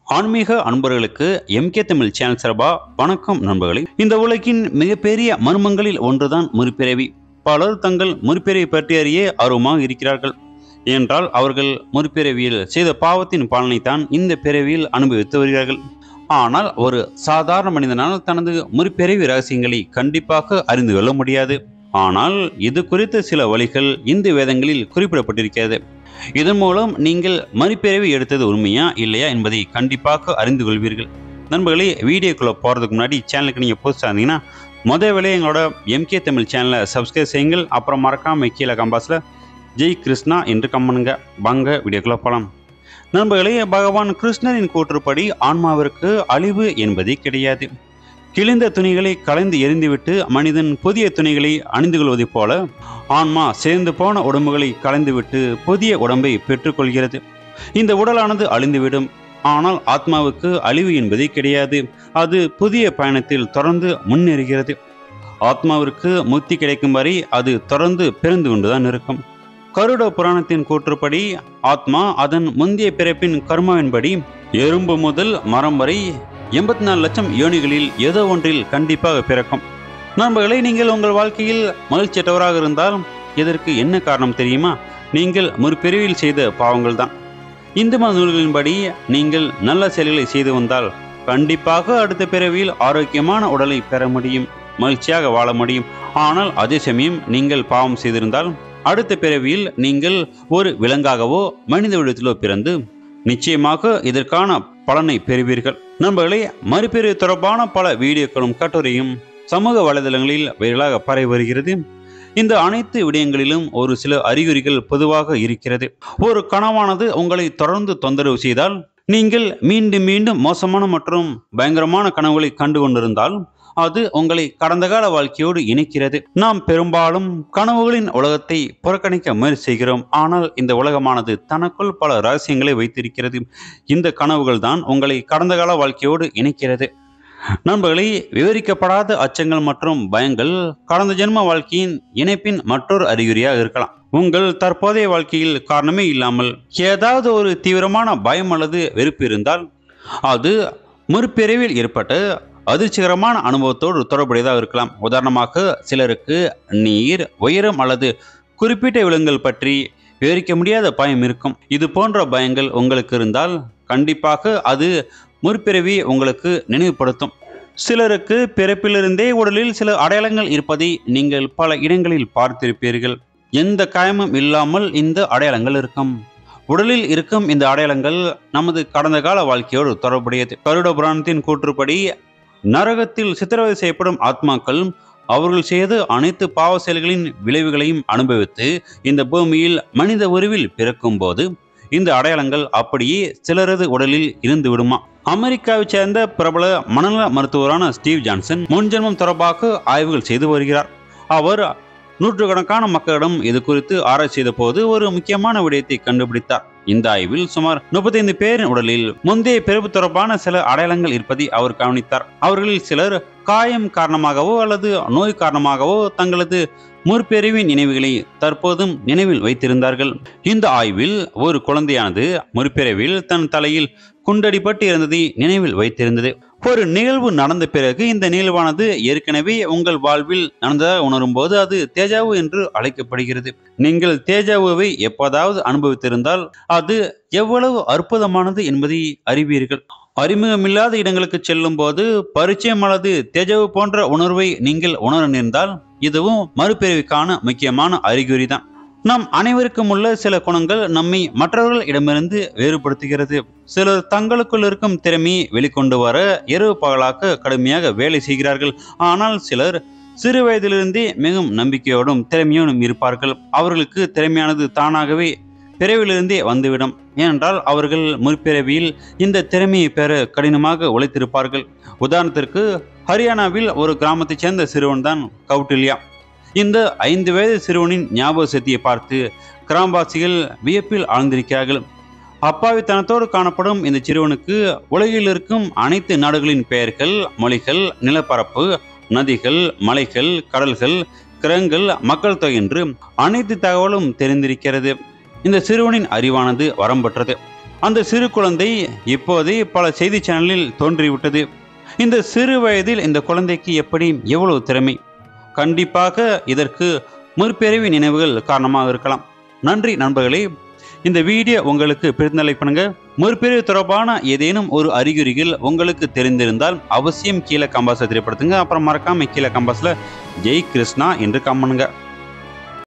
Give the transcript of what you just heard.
ஆன்மீக அன்பர்களுக்கு MK Tamil channel சார்பா வணக்கம் நண்பர்களே இந்த உலகின் மிகப்பெரிய மர்மங்களில் ஒன்றுதான் முற்பிறவி பலர் தங்கள் முற்பிறவி பற்றி அறிய ஆர்வமாக இருக்கிறார்கள் ஏனென்றால் அவர்கள் முற்பிறவியில் செய்த பாவத்தின் பலனைத்தான் இந்த பிறவியில் அனுபவித்து வருகிறார்கள் ஆனால் ஒரு சாதாரண மனிதனால் தனது முற்பிறவி ரகசியங்களை கண்டிப்பாக அறிந்து கொள்ள முடியாது ஆனால் இது குறித்த சில வழிகள் இந்து வேதங்களில் குறிப்பிடப்பட்டிருக்கிறது இதன் மூலம் நீங்கள் மறுபிறவி எடுத்தது உண்மையா இல்லையா என்பதை கண்டிப்பாக அறிந்து கொள்வீர்கள் நண்பர்களே வீடியோக்குள்ளே போகிறதுக்கு முன்னாடி சேனலுக்கு நீங்கள் புதுசாக இருந்தீங்கன்னா முதல் வேலையை எங்களோட எம்கே தமிழ் சேனலை சப்ஸ்கிரைப் செய்யுங்கள் அப்புறம் மறக்காம கீழே கம்பாஸில் ஜெய் கிருஷ்ணா என்று கம்மனுங்க வாங்க வீடியோக்குள்ளே போகலாம் நண்பர்களே பகவான் கிருஷ்ணரின் கூற்றுப்படி ஆன்மாவிற்கு அழிவு என்பதே கிடையாது கிழிந்த துணிகளை கலைந்து எரிந்துவிட்டு மனிதன் புதிய துணிகளை அணிந்து கொள்வதைப் போல ஆன்மா சேர்ந்து போன உடம்புகளை கலைந்துவிட்டு புதிய உடம்பை பெற்றுக்கொள்கிறது இந்த உடலானது அழிந்துவிடும் ஆனால் ஆத்மாவுக்கு அழிவு என்பதே கிடையாது அது புதிய பயணத்தில் தொடர்ந்து முன்னேறுகிறது ஆத்மாவிற்கு முக்தி கிடைக்கும் வரை அது தொடர்ந்து பிறந்து கொண்டுதான் இருக்கும் கருட புராணத்தின் கூற்றுப்படி ஆத்மா அதன் முந்தைய பிறப்பின் கர்மாவின்படி எறும்பு முதல் மரம் வரை எண்பத்தி நாலு லட்சம் யோனிகளில் ஏதோ ஒன்றில் கண்டிப்பாக பிறக்கும் நண்பர்களை நீங்கள் உங்கள் வாழ்க்கையில் மகிழ்ச்சியற்றவராக இருந்தால் இதற்கு என்ன காரணம் தெரியுமா நீங்கள் முற்பிரிவில் செய்த பாவங்கள் தான் இந்து மத நூல்களின்படி நீங்கள் நல்ல செயல்களை செய்து வந்தால் கண்டிப்பாக அடுத்த பிறவியில் ஆரோக்கியமான உடலை பெற முடியும் மகிழ்ச்சியாக வாழ முடியும் ஆனால் அதே சமயம் நீங்கள் பாவம் செய்திருந்தால் அடுத்த பிறவியில் நீங்கள் ஒரு விலங்காகவோ மனித விடத்திலோ பிறந்து நிச்சயமாக இதற்கான பலனை பெறுவீர்கள் நண்பர்களே மறுபிறவி தொடர்பான பல வீடியோக்களும் கட்டுரையும் சமூக வலைதளங்களில் வைரலாக பரவி வருகிறது இந்த அனைத்து விடயங்களிலும் ஒரு சில அறிகுறிகள் பொதுவாக இருக்கிறது ஒரு கனவானது உங்களை தொடர்ந்து தொந்தரவு செய்தால் நீங்கள் மீண்டும் மீண்டும் மோசமான மற்றும் பயங்கரமான கனவுகளை கண்டு கொண்டிருந்தால் அது உங்களை கடந்த கால வாழ்க்கையோடு இணைக்கிறது நாம் பெரும்பாலும் கனவுகளின் உலகத்தை புறக்கணிக்க முயற்சி செய்கிறோம் ஆனால் இந்த உலகமானது தனக்குள் பல ரகசியங்களை வைத்திருக்கிறது இந்த கனவுகள் தான் உங்களை கடந்த கால வாழ்க்கையோடு இணைக்கிறது நண்பர்களை விவரிக்கப்படாத அச்சங்கள் மற்றும் பயங்கள் கடந்த ஜென்ம வாழ்க்கையின் இணைப்பின் மற்றொரு அறிகுறியாக இருக்கலாம் உங்கள் தற்போதைய வாழ்க்கையில் காரணமே இல்லாமல் ஏதாவது ஒரு தீவிரமான பயம் அல்லது வெறுப்பு இருந்தால் அது முற்பிறவில் ஏற்பட்ட அதிர்ச்சிகரமான அனுபவத்தோடு தொடர்புடையதாக இருக்கலாம் உதாரணமாக சிலருக்கு நீர் உயரம் அல்லது குறிப்பிட்ட விலங்குகள் பற்றி விவரிக்க முடியாத பயம் இருக்கும் இது போன்ற பயங்கள் உங்களுக்கு இருந்தால் கண்டிப்பாக அது முற்பிறவி உங்களுக்கு நினைவுபடுத்தும் சிலருக்கு பிறப்பிலிருந்தே உடலில் சில அடையாளங்கள் இருப்பதை நீங்கள் பல இடங்களில் பார்த்திருப்பீர்கள் எந்த காயமும் இல்லாமல் இந்த அடையாளங்கள் இருக்கும் உடலில் இருக்கும் இந்த அடையாளங்கள் நமது கடந்த கால வாழ்க்கையோடு தொடர்புடையது கருட புராணத்தின் கூற்றுப்படி நரகத்தில் சித்திரவதை செய்யப்படும் ஆத்மாக்கள் அவர்கள் செய்த அனைத்து பாவ செயல்களின் விளைவுகளையும் அனுபவித்து இந்த பூமியில் மனித உருவில் பிறக்கும் போது இந்த அடையாளங்கள் அப்படியே சிலரது உடலில் இருந்து விடுமா அமெரிக்காவை சேர்ந்த பிரபல மனநல மருத்துவரான ஸ்டீவ் ஜான்சன் முன்ஜென்மம் தொடர்பாக ஆய்வுகள் செய்து வருகிறார் அவர் நூற்றுக்கணக்கான மக்களிடம் இது குறித்து ஆராய்ச்சி செய்த போது ஒரு முக்கியமான விடயத்தை கண்டுபிடித்தார் இந்த ஆய்வில் சுமார் முப்பத்தைந்து பேரின் உடலில் முந்தைய பிறப்பு தொடர்பான சில அடையாளங்கள் இருப்பதை அவர் கவனித்தார் அவர்களில் சிலர் காயம் காரணமாகவோ அல்லது நோய் காரணமாகவோ தங்களது முற்பிறவின் நினைவுகளை தற்போதும் நினைவில் வைத்திருந்தார்கள் இந்த ஆய்வில் ஒரு குழந்தையானது முற்பிறவில் தன் தலையில் குண்டடிப்பட்டு இருந்ததை நினைவில் வைத்திருந்தது ஒரு நிகழ்வு நடந்த பிறகு இந்த நிகழ்வானது ஏற்கனவே உங்கள் வாழ்வில் நடந்ததாக உணரும் போது அது தேஜாவு என்று அழைக்கப்படுகிறது நீங்கள் தேஜாவுவை எப்போதாவது அனுபவித்திருந்தால் அது எவ்வளவு அற்புதமானது என்பதை அறிவீர்கள் அறிமுகமில்லாத இடங்களுக்கு செல்லும் போது பரிச்சயம் அல்லது தேஜாவு போன்ற உணர்வை நீங்கள் உணர நேர்ந்தால் இதுவும் மறுபிறவிக்கான முக்கியமான அறிகுறி தான் நம் அனைவருக்கும் உள்ள சில குணங்கள் நம்மை மற்றவர்கள் இடமிருந்து வேறுபடுத்துகிறது சிலர் தங்களுக்குள் இருக்கும் திறமையை வெளிக்கொண்டு வர இரவு பகலாக கடுமையாக வேலை செய்கிறார்கள் ஆனால் சிலர் சிறு வயதிலிருந்தே மிகவும் நம்பிக்கையோடும் திறமையோடும் இருப்பார்கள் அவர்களுக்கு திறமையானது தானாகவே பிறவிலிருந்தே வந்துவிடும் ஏனென்றால் அவர்கள் முற்பிறவியில் இந்த திறமையை பெற கடினமாக உழைத்திருப்பார்கள் உதாரணத்திற்கு ஹரியானாவில் ஒரு கிராமத்தைச் சேர்ந்த சிறுவன் தான் கவுட்டில்யா இந்த ஐந்து வயது சிறுவனின் ஞாபக சக்தியை பார்த்து கிராமவாசிகள் வியப்பில் ஆழ்ந்திருக்கிறார்கள் அப்பாவித்தனத்தோடு காணப்படும் இந்த சிறுவனுக்கு உலகில் இருக்கும் அனைத்து நாடுகளின் பெயர்கள் மொழிகள் நிலப்பரப்பு நதிகள் மலைகள் கடல்கள் கிரகங்கள் மக்கள் தொகை என்று அனைத்து தகவலும் தெரிந்திருக்கிறது இந்த சிறுவனின் அறிவானது வரம்பற்றது அந்த சிறு குழந்தை இப்போதே பல செய்தி சேனலில் தோன்றிவிட்டது இந்த சிறு வயதில் இந்த குழந்தைக்கு எப்படி எவ்வளவு திறமை கண்டிப்பாக இதற்கு முற்பிறவி நினைவுகள் காரணமாக இருக்கலாம் நன்றி நண்பர்களே இந்த வீடியோ உங்களுக்கு பிடித்தலை பண்ணுங்க முற்பிறவி தொடர்பான ஏதேனும் ஒரு அறிகுறிகள் உங்களுக்கு தெரிந்திருந்தால் அவசியம் கீழே கம்பாஸில் தெரியப்படுத்துங்க அப்புறம் மறக்காம கீழே கம்பாஸில் ஜெய் கிருஷ்ணா என்று கம்மனுங்க